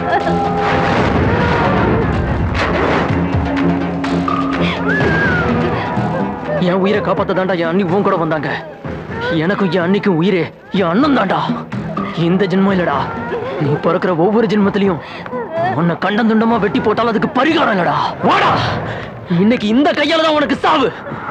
என் உயிரை காப்பாத்த தாண்டா என் அண்ணி உன் கூட வந்தாங்க எனக்கும் என் அன்னிக்கும் உயிரே என் அண்ணன் தாண்டா இந்த ஜென்மம் இல்லடா நீ பிறக்கிற ஒவ்வொரு ஜென்மத்திலையும் உன்னை கண்டம் துண்டமா வெட்டி போட்டாலும் அதுக்கு பரிகாரம் இல்லடா வாடா இன்னைக்கு இந்த கையால தான் உனக்கு சாவு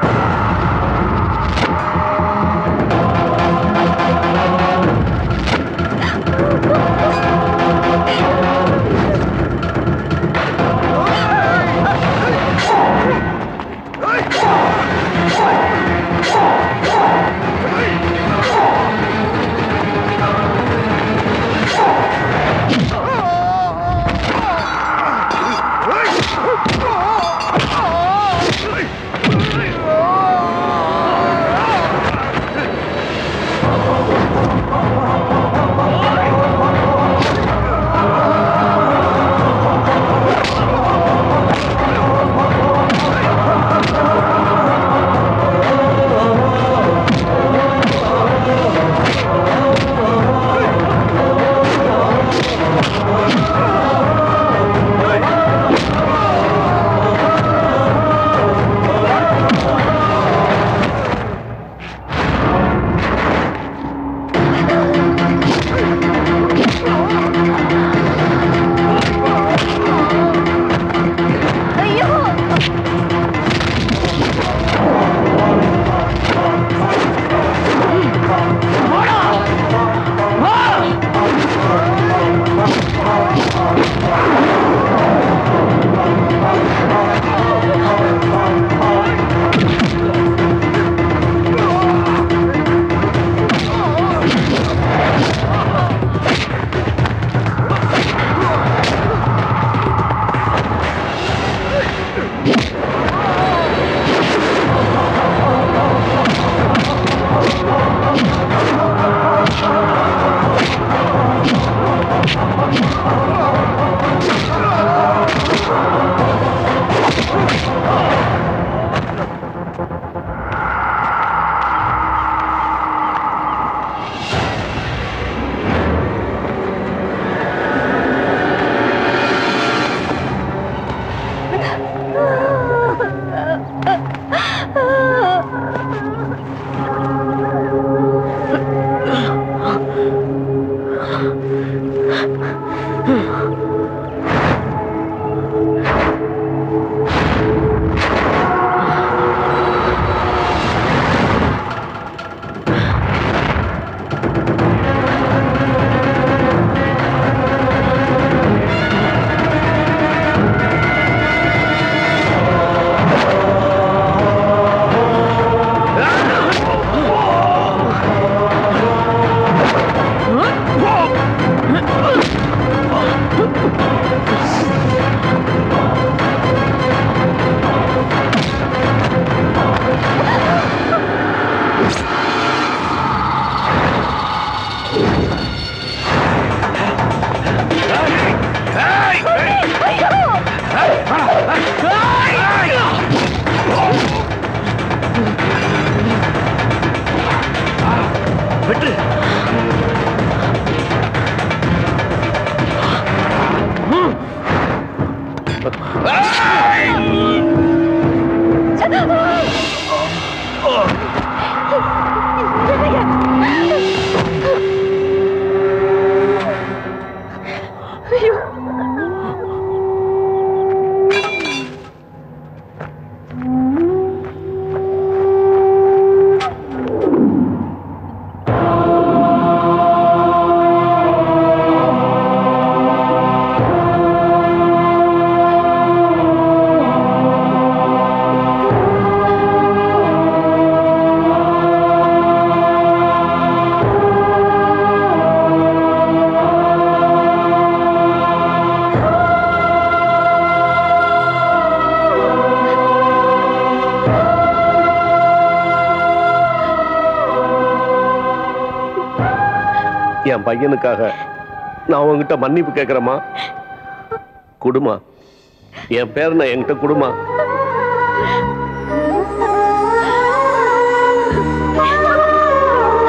என் பையனுக்காக நான் உங்ககிட்ட மன்னிப்பு கேட்கிறேம்மா குடுமா என் பேர் நான் என்கிட்ட குடுமா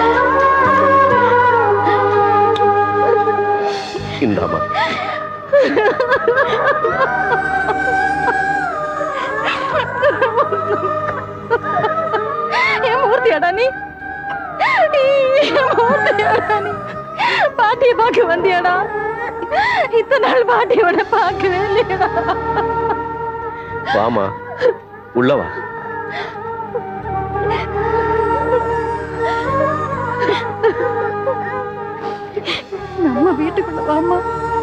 இந்தாம்மா மூர்த்தியாடா நீ மூர்த்தியாடா நீ பாட்டியை பார்க்க வந்தியாடா இத்தனை நாள் பாட்டியோட பார்க்கவே இல்லையா வாமா உள்ள வா நம்ம வீட்டுக்குள்ள வாமா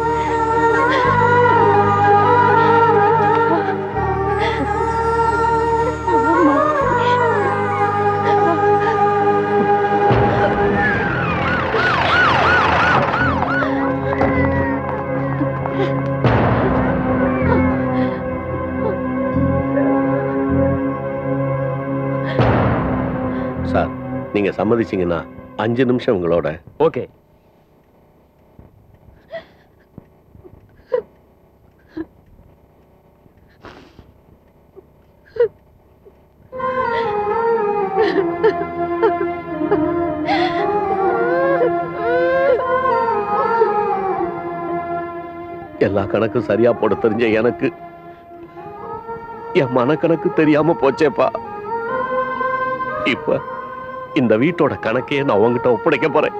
வாம்மா. சார் நீங்க சம்மதிச்சீங்கன்னா அஞ்சு நிமிஷம் உங்களோட ஓகே எல்லா கணக்கும் சரியா போட தெரிஞ்ச எனக்கு என் மனக்கணக்கு தெரியாம போச்சேப்பா இப்ப இந்த வீட்டோட கணக்கையே நான் உங்ககிட்ட ஒப்படைக்க போறேன்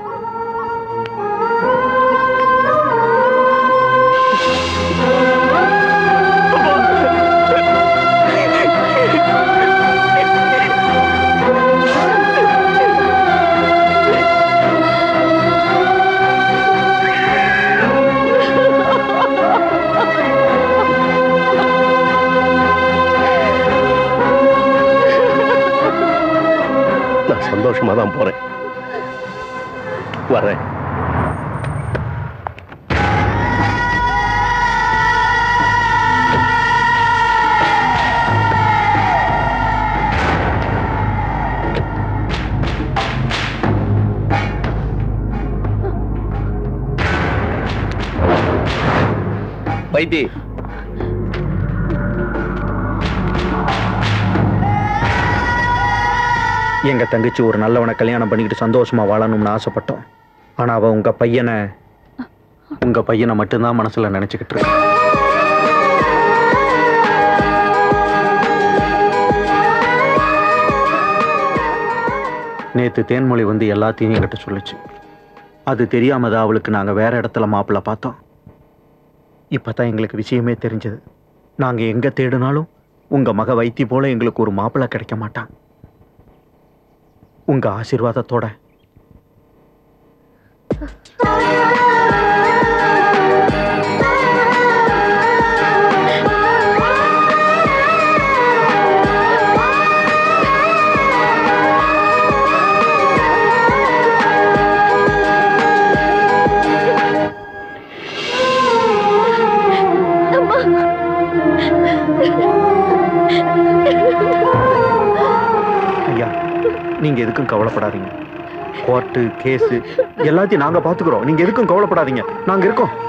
நான் சந்தோஷமா தான் போறேன் வரேன் வைத்தி எங்க தங்கச்சி ஒரு நல்லவனை கல்யாணம் பண்ணிக்கிட்டு சந்தோஷமா வாழணும்னு ஆசைப்பட்டோம் ஆனா அவ உங்க பையனை உங்க பையனை மட்டும்தான் மனசுல நினைச்சுக்கிட்டு இருக்கா. நேத்து தேன்மொழி வந்து எல்லாத்தையும் என்கிட்ட சொல்லுச்சு அது தெரியாம தான் அவளுக்கு நாங்க வேற இடத்துல மாப்பிள்ளை பார்த்தோம் இப்பதான் எங்களுக்கு விஷயமே தெரிஞ்சது நாங்க எங்க தேடினாலும் உங்க மக வைத்தி போல எங்களுக்கு ஒரு மாப்பிள்ளை கிடைக்க மாட்டான் உங்க ஆசீர்வாதத்தோட ஐயா நீங்க எதுக்கும் கவலைப்படாதீங்க கோர்ட்டு கேஸு எல்லாத்தையும் நாங்க பாத்துக்கிறோம் நீங்க எதுக்கும் கவலைப்படாதீங்க நாங்க இருக்கோம்